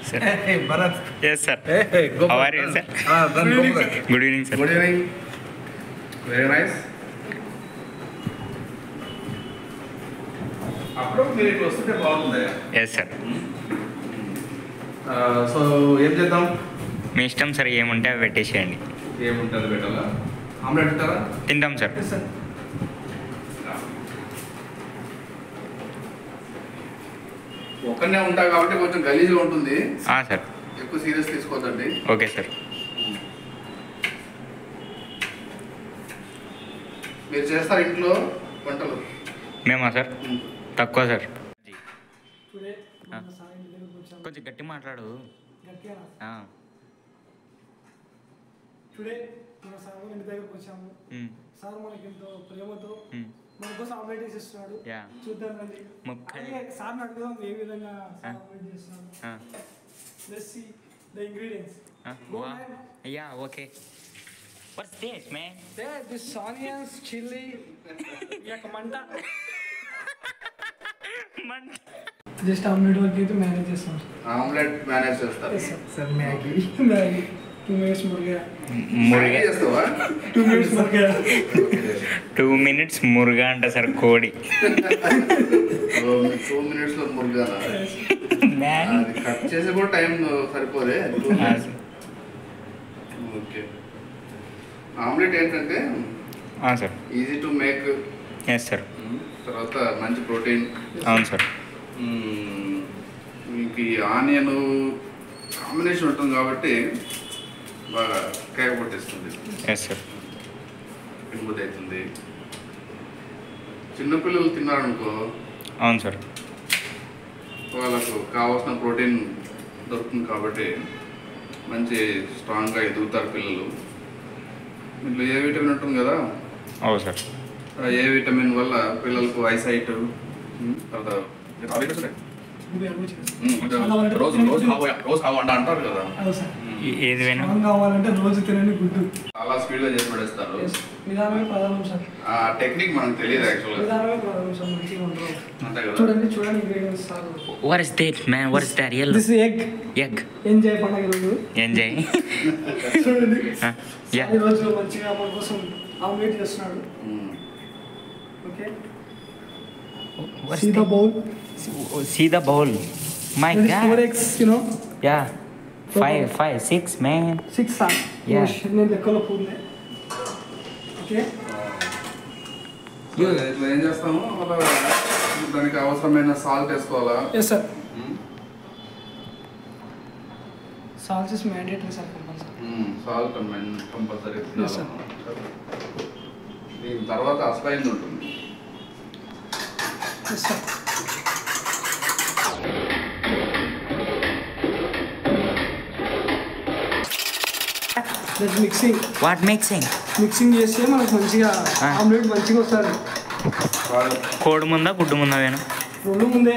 Sir Hey, Bharat. Yes sir Hey, hey, go How for are you, it. sir? Ah, done, go for it. Good evening sir good evening very nice అప్పుడు మీరు ఇట్లా వస్తుంటే బాగుంది yes sir so ఏం చేద్దాం మీ ఇష్టం sir ఏముంటే అవి పెట్టేసేయండి ఏముంటుంది పెట్టాలా ఆమ్లెట్ పెట్టారా తింటాం సార్ ఒక్కనే ఉంటా కాబట్టి కొంచెం గలీజ్గా ఉంటుంది ఆ, సార్ ఎక్కువ సీరియస్ తీసుకోవద్దండి ఓకే సార్ మీరు చేస్తారు ఇంట్లో వంటలు మేమా సార్ తక్కువ సార్ టుడే ఆ. మన సాయి ఇంటి దగ్గరకు వచ్చాము కొంచెం గట్టి మాట్లాడు గట్టిగా ఆ, టుడే మన సార్ వాళ్ళ ఇంటి దగ్గరకు వచ్చాము ఉమ్, సార్ మనకి ఎంతో ప్రేమతో ఉమ్, మన కోసం ఆమ్లెట్ వేసిస్తున్నాడు యా. చూద్దాం రండి ముక్కలు. అలాగే సార్ని అడుగుదాం ఏ విధంగా సార్ ఆమ్లెట్ చేస్తున్నాడు ఆ, లెట్స్ సీ ద ఇంగ్రీడియంట్స్ ఆ, Go వా. man. Yeah okay what's this man this onions chilli యొక్క మంట జస్ట్ ఆమ్లెట్ వరకు అయితే మేనేజ్ చేస్తాం ఆమ్లెట్ మేనేజ్ చేస్తారు sir Maggi Maggi two minutes Muruga Muruga చేస్తావా two minutes Muruga two minutes Muruga అంట సార్ కోడి టూ మినిట్స్ లో మురుగానా మ్యాన్ అది కట్ చేసి కూడా టైం సరిపోదే ఆ, ఓకే ఆమ్లెట్ ఏంటంటే ఆ, sir easy to make yes sir తర్వాత మంచి ప్రోటీన్ అవును సార్ మీకు ఈ ఆనియన్ కాంబినేషన్ ఉంటుంది కాబట్టి బాగా కేక పట్టేస్తుంది ఎస్ సార్ ఇంబుద్ అవుతుంది చిన్నపిల్లలు తిన్నారనుకో అవును సార్ వాళ్ళకు కావాల్సిన ప్రోటీన్ దొరుకుతుంది కాబట్టి మంచి స్ట్రాంగ్గా ఎదుగుతారు పిల్లలు ఇంట్లో ఏ విటమిన్ ఉంటుంది కదా అవును సార్ ఆ ఏ విటమిన్ వల్ల పిల్లలకు ఐసైట్ తర్వాత రోజు రోజు కావ రోజు కావండి అంటారు కదా అవును సార్ ఏ- ఏది వేణు స్ట్రాంగ్ కావాలంటే రోజు తినండి గుడ్డు చాలా స్పీడ్గా చేసి పడేస్తారు Yes. నిదానమే ప్రధానం సార్ ఆ టెక్నిక్ మనకు తెలియదు యాక్చువల్గా నిదానమే ప్రధానం సార్ మంచిగా ఉండరు అంతే కదా చూడండి చూడండి ingredients sir what is that man what is that ఎల్ దిస్ ఎగ్ ఎగ్ ఎంజాయ్ పండగ రోజు ఎంజాయ్ చూడండి యా ఈ రోజు మంచిగా మన కోసం ఆమ్లెట్ చేస్తున్నాడు మ్మ్. Okay see the bowl see the bowl my four god eggs you know yeah five five six man six sir Yeah. నేను లెక్కలో పూర్ణే ఓకే సో ఇట్లా ఏం చేస్తాము అలా దానికి అవసరమైన సాల్ట్ వేసుకోవాలా ఎస్ సార్ మ్మ్. Salt is mandatory sir compulsory మ్మ్. Salt compulsory Yes, sir. దీని తర్వాత అసలైంది ఉంటుంది yes sir that mixing what mixing mixing చేస్తే మనకు మంచిగా Ah. ఆమ్లెట్ మంచిగా వస్తుంది బాగా కోడి ముందా గుడ్డు ముందా వేణు రెండు ముందే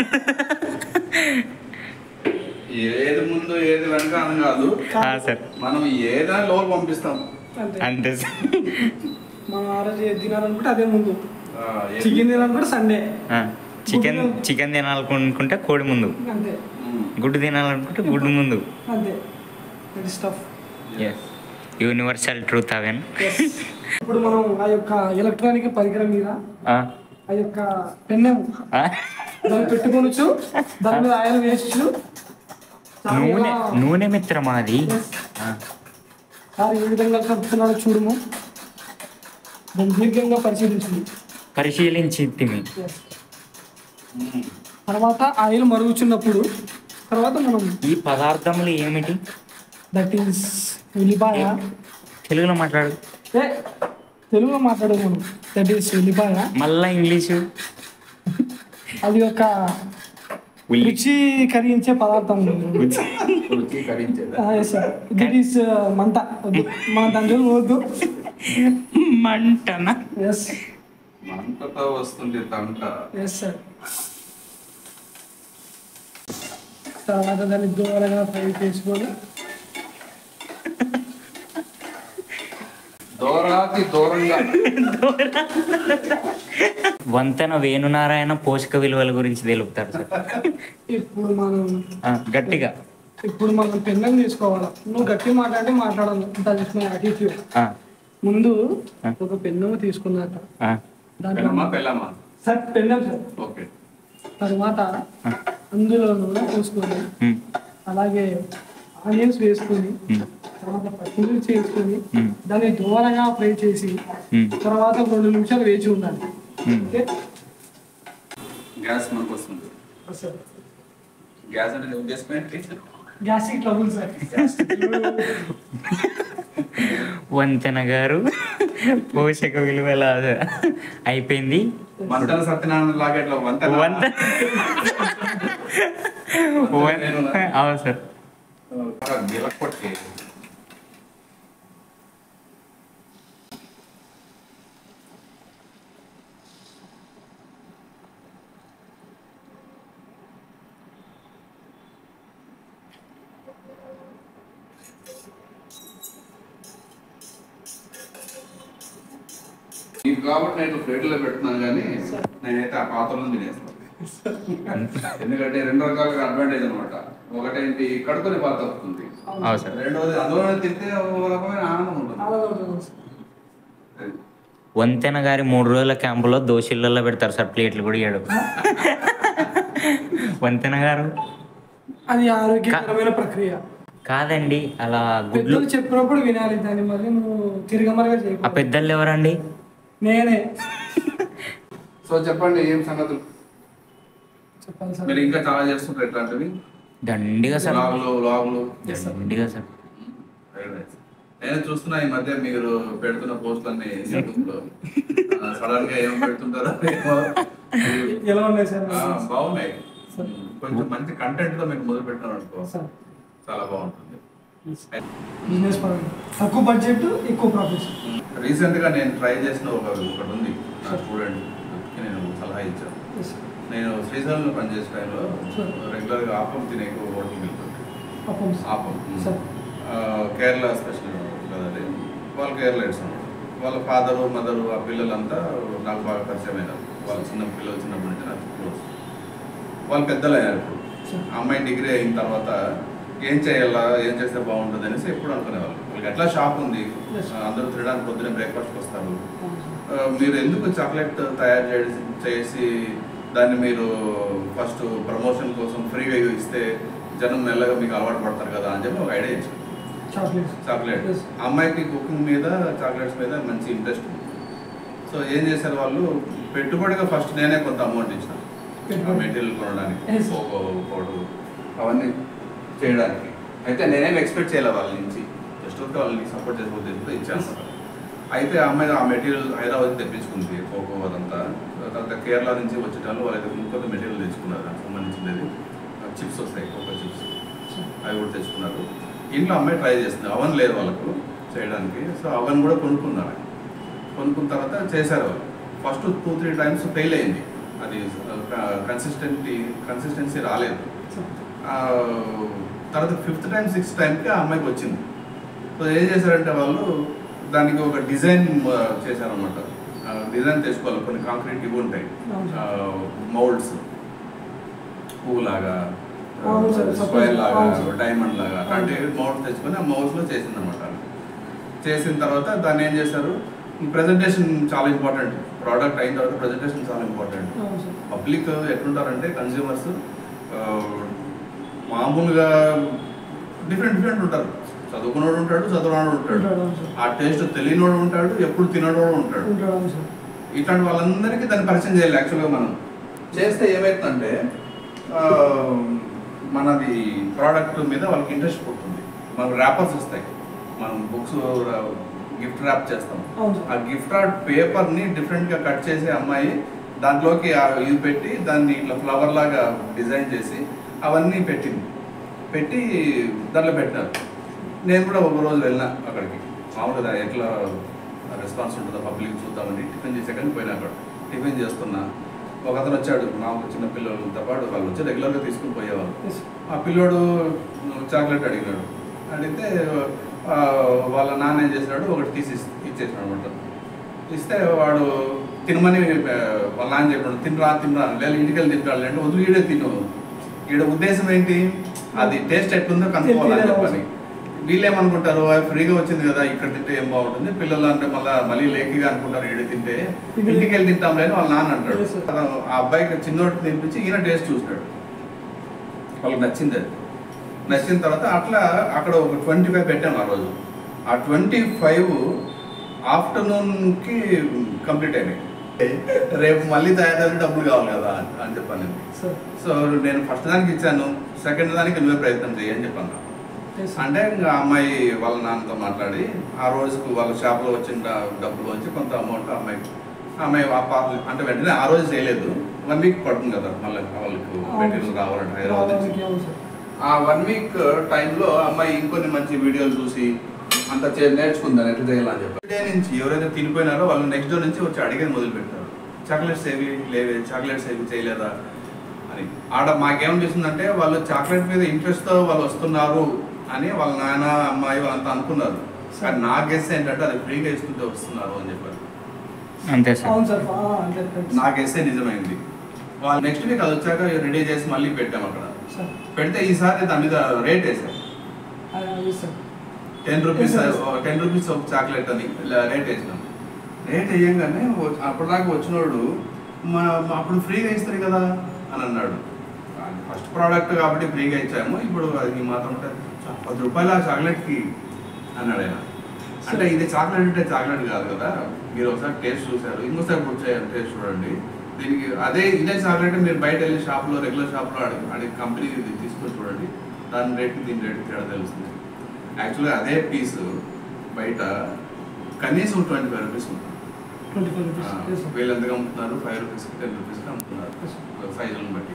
ఏది ముందు ఏది వెనక అని కాదు సార్ మనం ఏదైనా లోపల పంపిస్తాం అంతే అంతే సార్ మనం ఆ రోజు ఏది తినాలనుకుంటే అదే ముందు ఆ, ఏ- చికెన్ తినాలనుకుంటే సండే చికెన్ చికెన్ తినాలనుకుంటే కోడి ముందు అంతే మ్మ్. గుడ్డు తినాలనుకుంటే గుడ్డు ముందు అంతే దట్ స్టఫ్ యూనివర్సల్ ట్రూత్ అవేను ఇప్పుడు మనం ఆ యొక్క ఎలక్ట్రానిక్ పరికరం మీద ఆ యొక్క పెన్నెం దాన్ని పెట్టుకోవచ్చు దాని మీద ఆయిల్ వేయచ్చు సార్ నూనె ఎలా- నూనె మిత్రమా అది Yes. ఆ, సార్ ఏ విధంగా కలుపుతున్నాడో చూడము దాన్ని దీర్ఘంగా పరిశీలించింది పరిశీలించి తిని Yes. తర్వాత ఆయిల్ మరుగుచున్నప్పుడు తర్వాత మనం ఈ పదార్థములు ఏమిటి దట్ ఈస్ ఉల్లిపాయ తెలుగులో మాట్లాడు ఏ తెలుగులో మాట్లాడదు మనం దట్ ఈస్ ఉల్లిపాయ మళ్ళా ఇంగ్లీషు అది ఒక ఉల్లి రుచి కరిగించే పదార్థం రుచి కరించేది దట్ ఈస్ మంట వద్దు. మన దాంట్లో వద్దు మంటన ఎస్ మంటతో వస్తుంది తంట ఎస్ సార్ తర్వాత దాన్ని దూరంగా ఫ్రై చేసుకొని దూరాకి దూరంగా వంతెన వేణునారాయణ పోషక విలువల గురించి తెలుపుతారు సార్ ఇప్పుడు మనం ఆ, గట్టిగా ఇప్పుడు మనం పెన్నం తీసుకోవాలా నువ్వు గట్టి మాట్లాడి మాట్లాడాలి దట్ ఇస్ మై యాటిట్యూడ్ ఆ, ముందు ఒక పెన్ను తీసుకున్నాక ఆ, దాంట్లో పెళ్ళమ్మా పెళ్ళమ్మా సార్ పెన్నం సార్ ఓకే తర్వాత అందులో నూనె పోసుకొని ఉమ్, అలాగే ఆనియన్స్ వేసుకొని ఉమ్, తర్వాత పచ్చిమిర్చి వేసుకొని ఉమ్, దాన్ని దూరంగా ఫ్రై చేసి ఉమ్, తర్వాత రెండు నిమిషాలు వేచి ఉండాలి ఉమ్. ఓకే గ్యాస్ మనకు వస్తుంది సార్ గ్యాస్ అంటే నీ ఉద్దేశం ఏంటి గ్యాస్ట్రిక్ ట్రబుల్ సార్ వంతెన గారు పోషక విలువల అయిపోయింది మంటల సత్యనారాయణ లాగా ఇట్లా వంత వంత వం- అవును సార్ గిలక్కొట్టి నీకు కాబట్టి నేను ప్లేట్లో పెడుతున్నాను కానీ నేనైతే ఆ పాత్రలో తినేస్తాను ఎందుకంటే రెండు రకాలుగా అడ్వాంటేజ్ అనమాట ఒకటేంటి కడుపుని బాధ తప్పుతుంది అవును సార్ రెండోది అందులోనే తింటే ఒక రకమైన ఆనందం ఉంటుంది వంతెన గారి మూడు రోజుల క్యాంపులో దోశలలో పెడతారు సార్ ప్లేట్లు కూడా ఇయ్యడు వంతెన గారు అది ఆరోగ్యకరమైన ప్రక్రియ కాదండి అలా గుడ్లు పెద్దలు చెప్పినప్పుడు వినాలి దాన్ని మళ్ళీ నువ్వు తిరగమరగా ఆ చేయకు పెద్దలు ఎవరండి నేనే సో చెప్పండి ఏం సంగతులు చెప్పాలి సార్ మీరు ఇంకా చాలా చేస్తుంటారు ఇట్లాంటివి దండిగా సార్ వ్లాగులు వ్లాగులు దండిగా సార్ Very nice. నేను చూస్తున్నా ఈ మధ్య మీరు పెడుతున్న పోస్టులన్నీ యూట్యూబ్ లో సడన్ గా ఏం పెడుతుంటారో ఏమో. ఎలా ఉన్నాయి సార్ ఆ, బాగున్నాయి కొంచెం మంచి కంటెంట్ తో మీకు మొదలు పెట్టినారు అనుకో సార్ చాలా బాగుంటుంది బిజినెస్ పరంగా తక్కువ బడ్జెట్ ఎక్కువ ప్రాఫిట్స్ రీసెంట్ గా నేను ట్రై చేసిన ఒక ఒకటి ఉంది నా స్టూడెంట్ నేను సలహా ఇచ్చాను నేను శ్రీశైలంలో పనిచేసే టైంలో Sure. రెగ్యులర్ గా ఆపం తినే హోటల్కి వెళ్తుంటే పాపం ఆపం సార్ ఆ, కేరళ స్పెషల్ కదండి వాళ్ళు కేరళైట్స్ అన్నమాట వాళ్ళ ఫాదరు మదరు ఆ పిల్లలంతా నాకు బాగా పరిచయం అయినారు వాళ్ళ చిన్న పిల్లలు చిన్నప్పటి నుంచి నాకు క్లోజ్ వాళ్ళు పెద్దలు అయ్యారు ఇప్పుడు Sure. ఆ అమ్మాయి డిగ్రీ అయిన తర్వాత ఏం చేయాలా ఏం చేస్తే బాగుంటుంది అనేసి ఎప్పుడు అనుకునేవాళ్ళు వాళ్ళకి ఎట్లా షాప్ ఉంది Yes. ఆ, అందరూ తినడానికి పొద్దున్నే బ్రేక్ఫాస్ట్కి వస్తారు ఆ, మీరు ఎందుకు చాక్లెట్ తయారు చేసి చేసి దాన్ని మీరు ఫస్ట్ ప్రమోషన్ కోసం ఫ్రీగా ఇస్తే జనం మెల్లగా మీకు అలవాటు పడతారు కదా అని చెప్పి ఒక ఐడియా ఇచ్చాను చాక్లెట్స్ చాక్లెట్ Yes. అమ్మాయికి కుకింగ్ మీద చాక్లెట్స్ మీద మంచి ఇంట్రెస్ట్ ఉంది సో ఏం చేశారు వాళ్ళు పెట్టుబడిగా ఫస్ట్ నేనే కొంత అమౌంట్ ఇచ్చిన పెట్టుబడి. మెటీరియల్ కొనడానికి Yes. కోకో పౌడర్ అవన్నీ చేయడానికి అయితే నేనేం ఎక్స్పెక్ట్ చేయలే వాళ్ళ నుంచి జస్ట్ ఊరికే వాళ్ళని సపోర్ట్ చేసే ఉద్దేశంతో ఇచ్చాను అన్నమాట. అయితే ఆ అమ్మాయి ఆ మెటీరియల్ హైదరాబాద్ తెప్పించుకుంది కోకో అదంతా తర్వాత కేరళ నుంచి వచ్చేటాలు వాళ్ళైతే ఇంకొక మెటీరియల్ తెచ్చుకున్నారు దానికి సంబంధించినది చిప్స్ వస్తాయి కోకో చిప్స్ అవి కూడా తెచ్చుకున్నారు ఇంట్లో అమ్మాయి ట్రై చేస్తుంది అవన్ లేదు వాళ్ళకు చేయడానికి సో అవన్ కూడా కొనుక్కున్నారు కొనుక్కున్న తర్వాత చేశారు వాళ్ళు first two three times fail అయింది అది కన్సిస్టెంటీ కన్సిస్టెన్సీ రాలేదు ఆ, తర్వాత ఫిఫ్త్ టైం సిక్స్త్ టైంకి ఆ అమ్మాయికి వచ్చింది సో ఏం చేశారంటే వాళ్ళు దానికి ఒక డిజైన్ చేశారనమాట డిజైన్ తెచ్చుకోవాలి కొన్ని కాంక్రీట్ ఇవి ఉంటాయి మౌల్డ్స్ పువ్వులాగా అవును సార్, స్క్వేర్ లాగా అవును సార్. డైమండ్ లాగా అలాంటి మౌల్డ్ తెచ్చుకొని ఆ మౌల్డ్స్ లో చేసింది అనమాట చేసిన తర్వాత దాన్ని ఏం చేశారు ప్రెజెంటేషన్ చాలా ఇంపార్టెంట్ ప్రోడక్ట్ అయిన తర్వాత ప్రెజెంటేషన్ చాలా ఇంపార్టెంట్ అవును సార్ పబ్లిక్ ఎట్లుంటారంటే కన్స్యూమర్స్ మామూలుగా డిఫరెంట్ డిఫరెంట్ ఉంటారు చదువుకున్నోడు ఉంటాడు చదువురాడు ఉంటాడు ఉంటాడు, అవును సార్. ఆ టేస్ట్ తెలియనోడు ఉంటాడు ఎప్పుడు తినడోడు ఉంటాడు ఉంటాడు అవును సార్ ఇట్లాంటి వాళ్ళందరికీ దాన్ని పరిచయం చేయాలి యాక్చువల్గా మనం చేస్తే ఏమవుతుందంటే ఆ, మనది ప్రోడక్ట్ మీద వాళ్ళకి ఇంట్రెస్ట్ పుడుతుంది మనకు ర్యాపర్స్ వస్తాయి మనం బుక్స్ గిఫ్ట్ ర్యాప్ చేస్తాం అవును సార్. ఆ గిఫ్ట్ ర్యాప్ పేపర్ని డిఫరెంట్గా కట్ చేసే అమ్మాయి దాంట్లోకి ఆ ఇది పెట్టి దాన్ని ఇట్లా ఫ్లవర్ లాగా డిజైన్ చేసి అవన్నీ పెట్టింది పెట్టి దాంట్లో పెట్టినారు నేను కూడా ఒక రోజు వెళ్ళినా అక్కడికి మామూలుగా ఎట్లా రెస్పాన్స్ ఉంటుందో పబ్లిక్ చూద్దామని టిఫిన్ చేసే కానీ పోయినా అక్కడ టిఫిన్ చేస్తున్నా ఒక అతను వచ్చాడు మామూలు చిన్న పిల్లలతో పాటు వాళ్ళు వచ్చి రెగ్యులర్గా తీసుకుని పోయేవాళ్ళు Yes. ఆ పిల్లోడు చాక్లెట్ అడిగినాడు అడిగితే ఆ, వాళ్ళ నాన్న ఏం చేసినాడు ఒకటి తీసి ఇచ్చేసినాడు అనమాట ఇస్తే వాడు తినమని ఆ, వాళ్ళ నాన్న చెప్పాడు తినరా తినరా లేదా ఇంటికి వెళ్ళి తింటాడు అంటే వదిలి ఈడే తిను ఈడ ఉద్దేశం ఏంటి అది టేస్ట్ ఎట్లుందో కనుక్కోవాలని చెప్పని వీళ్ళు ఏమనుకుంటారు "ఆ, ఫ్రీగా వచ్చింది కదా ఇక్కడ తింటే ఏం బాగుంటుంది పిల్లలు అంటే మళ్ళీ మళ్ళీ లేకిగా అనుకుంటారు ఈడ తింటే ఇంటికి వెళ్ళి తింటాం లేని వాళ్ళ నాన్న అంటాడు Yes, sir. అతను ఆ అబ్బాయికి చిన్నోటి తినిపించి ఈయన టేస్ట్ చూసినాడు వాళ్ళకి నచ్చింది అది నచ్చిన తర్వాత అట్లా అక్కడ ఒక ట్వంటీ ఫైవ్ పెట్టాను ఆ రోజు ఆ ట్వంటీ ఫైవ్ ఆఫ్టర్నూన్కి కంప్లీట్ అయినాయి రేపు మళ్ళీ తయారు డబ్బులు కావాలి కదా అని చెప్పాను నేను సార్ సో నేను ఫస్ట్ దానికి ఇచ్చాను సెకండ్ దానికి నువ్వే ప్రయత్నం చేయి అని చెప్పాను ఎస్ అంటే ఇంకా అమ్మాయి వాళ్ళ నాన్నతో మాట్లాడి ఆ రోజుకు వాళ్ళ షాప్లో వచ్చిన డ- డబ్బులు వచ్చి కొంత అమౌంట్ అమ్మాయికి అమ్మాయి ఆ పాప అంటే వెంటనే ఆ రోజు చేయలేదు వన్ వీక్ పడుతుంది కదా మళ్ళీ వాళ్ళకి మెటీరియల్ రావాలంటే హైదరాబాద్ నుంచి రావడానికి అవును సార్ ఆ వన్ వీక్ టైంలో అమ్మాయి ఇంకొన్ని మంచి వీడియోలు చూసి అంత చే- నేర్చుకుందని ఎట్లా చేయాలని చెప్పి డే నుంచి ఎవరైతే తినిపోయినారో వాళ్ళు నెక్స్ట్ డే నుంచి వచ్చి అడిగేది మొదలు పెట్టారు చాక్లెట్స్ ఏవి లేవే చాక్లెట్స్ ఏవి చేయలేదా అని ఆడ మాకేమనిపిస్తుందంటే వాళ్ళు చాక్లెట్ మీద ఇంట్రెస్ట్తో వాళ్ళు వస్తున్నారు అని వాళ్ళ నాన్న అమ్మాయి వాళ్ళంతా అనుకున్నారు కానీ నా గెస్ ఏంటంటే అది ఫ్రీగా ఇస్తుంటే వస్తున్నారు అని చెప్పారు అంతే సార్ అవును సార్ ఆ, అంతే correct. నా గెస్సే నిజమైంది వాళ్ళు నెక్స్ట్ వీక్ అది వచ్చాక రెడీ చేసి మళ్ళీ పెట్టాం అక్కడ సార్ పెడితే ఈసారి దాని మీద రేట్ వేసాం ఆ, అది sir ten rupees Yes, ten rupees ఒక చాక్లెట్ అని ఇలా రేట్ వేసినాం రేట్ వేయంగానే వ- అప్పటిదాకా వచ్చినోడు మా మా అప్పుడు ఫ్రీగా ఇస్తారు కదా అని అన్నాడు ఫస్ట్ ప్రోడక్ట్ కాబట్టి ఫ్రీగా ఇచ్చాము ఇప్పుడు అది మాత్రం ఉంటే "చా, పది రూపాయల ఆ చాక్లెట్కి అన్నాడు ఆయన అంటే ఇది చాక్లెట్ అంటే చాక్లెట్ కాదు కదా మీరు ఒకసారి టేస్ట్ చూశారు ఇంకోసారి కూర్చో టేస్ట్ చూడండి దీనికి అదే ఇదే చాక్లెట్ మీరు బయట వెళ్ళి షాప్లో రెగ్యులర్ షాప్లో అడిగి అడిగి కంపెనీ తీసుకొని చూడండి దాని రేట్ దీని రేట్ తేడా తెలుస్తుంది యాక్చువల్గా అదే పీస్ బయట కనీసం ట్వంటీ ఫైవ్ రూపీస్ ఉంటుంది ట్వంటీ ఫైవ్ రూపీస్ ఆ, ఎస్ సార్ వీళ్ళు ఎంతగా అమ్ముతున్నారు ఫైవ్ రూపీస్కి టెన్ రూపీస్కి అమ్ముతున్నారు Yes. సైజులను బట్టి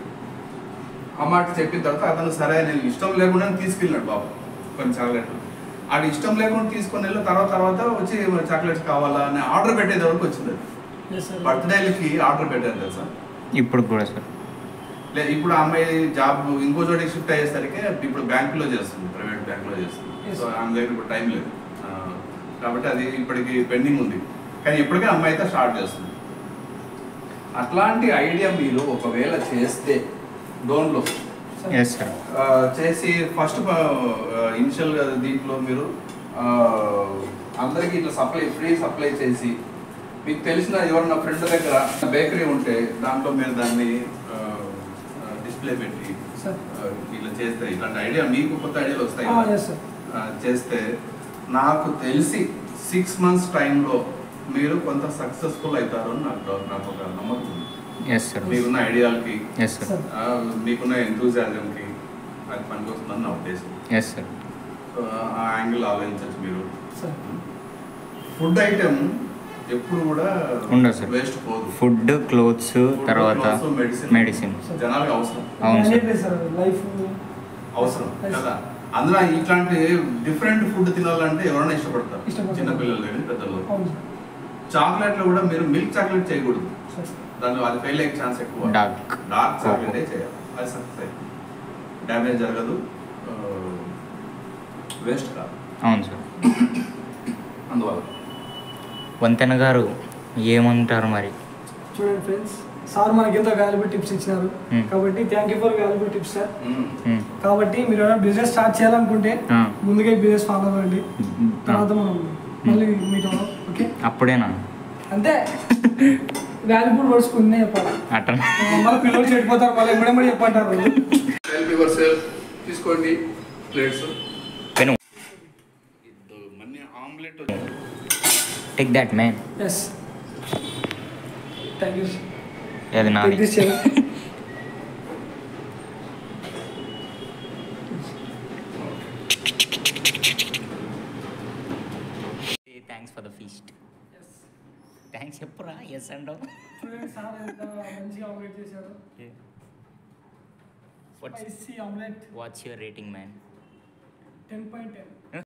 ఆ మాట చెప్పిన తర్వాత అతను సరే నేను ఇష్టం లేకుండా తీసుకెళ్ళినాడు బాబు కొన్ని చాక్లెట్లు ఆడు ఇష్టం లేకుండా తీసుకొని వెళ్ళిన తర్వాత తర్వాత వచ్చి చాక్లెట్స్ కావాలా అని ఆర్డర్ పెట్టేది వరకు వచ్చింది ఎస్ సార్ బర్త్డేలకి ఆర్డర్ పెట్టారు తెలుసా ఇప్పుడు కూడా సార్ లే ఇప్పుడు ఆ అమ్మాయి జాబ్ ఇంకో చోటికి షిఫ్ట్ అయ్యేసరికి ఇప్పుడు బ్యాంకులో చేస్తుంది ప్రైవేట్ బ్యాంకులో చేస్తుంది Yes. సో ఆమె దగ్గర ఇప్పుడు టైం లేదు ఆ, కాబట్టి అది ఇప్పటికి పెండింగ్ ఉంది కానీ ఇప్పటికే అమ్మాయి అయితే స్టార్ట్ చేస్తుంది అట్లాంటి ఐడియా మీరు ఒకవేళ చేస్తే డోన్లో ఎస్ సార్ చేసి ఫస్ట్ ఇనిషియల్ దీంట్లో మీరు ఆ, అందరికీ ఇట్లా సప్లై ఫ్రీ సప్లై చేసి మీకు తెలిసిన ఎవరన్నా ఫ్రెండ్ దగ్గర బేకరీ ఉంటే దాంట్లో మీరు దాన్ని డిస్ప్లే పెట్టి సార్ ఆ, ఇట్లా చేస్తే ఇట్లాంటి ఐడియా మీకు కొత్త ఐడియాలు వస్తాయి ఆ, కదా. ఎస్ సార్ ఆ, చేస్తే నాకు తెలిసి సిక్స్ మంత్స్ టైంలో మీరు కొంత సక్సెస్ఫుల్ అవుతారు అని నాకు నాకు ఒక నమ్మకం ఉంది ఎస్ సార్ మీకున్న ఐడియాలకి ఎస్ సార్ సార్ ఆ, మీకున్న ఎంతూజాజంకి అది పనికొస్తుందని నా ఉద్దేశం ఎస్ సార్ సో ఆ యాంగిల్ ఆలోచించచ్చు మీరు సార్ ఫుడ్ ఐటమ్ ఎప్పుడు కూడా ఉండదు సార్. వేస్ట్ పోదు ఫుడ్ క్లోత్స్ తర్వాత మెడిసిన్ మెడిసిన్ జనాలకు అవసరం అవును నేను సార్. చెప్పేది సార్ లైఫ్ అవసరం Yes. కదా అందులో ఇట్లాంటి డిఫరెంట్ ఫుడ్ తినాలంటే ఎవరైనా ఇష్టపడతారు ఇష్టపడతారు. చిన్న పిల్లలు కానీ పెద్దలు అవును సార్ చాక్లెట్లో కూడా మీరు మిల్క్ చాక్లెట్ చేయకూడదు సార్ దానిలో అది ఫెయిల్ అయ్యే ఛాన్స్ ఎక్కువ డార్క్ డార్క్ చాక్లెటే చేయాలి అది సక్సెస్ అయ్యింది డ్యామేజ్ జరగదు వేస్ట్ కాదు అవును సార్ అందువల్ల వంతెన గారు ఏమంటారు మరి చూడండి ఫ్రెండ్స్ సార్ మనకి ఎంతో వాల్యుబుల్ టిప్స్ ఇచ్చినారు Hmm. కాబట్టి thank you for valuable tips sir మ్మ్. ఉమ్. కాబట్టి మీరు ఏమైనా బిజినెస్ స్టార్ట్ చేయాలనుకుంటే ఆ. ముందుగా బిజినెస్ ఫాలో అవ్వండి తర్వాత ఆ. మనం మళ్ళీ మీట్ అవ్వం ఓకే అప్పుడేనా అంతే వాల్యుబుల్ వర్డ్స్ కొన్ని చెప్పాలి అట్ట మళ్ళీ పిల్లలు చెడిపోతారు మళ్ళీ ఎమ్మడెమ్మడి చెప్పంటారు హెల్ప్ యువర్ సెల్ఫ్ తీసుకోండి ప్లేట్స్ పెను మన్ని omelette take that man yes thank you అది నాది దిస్ చేయండి thanks for the feast thanks చెప్పురా ఎస్ అండవు చూడండి సార్ ఎంత మంచిగా ఆమ్లెట్ చేశారు what's spicy omelette what's your rating man ten point ten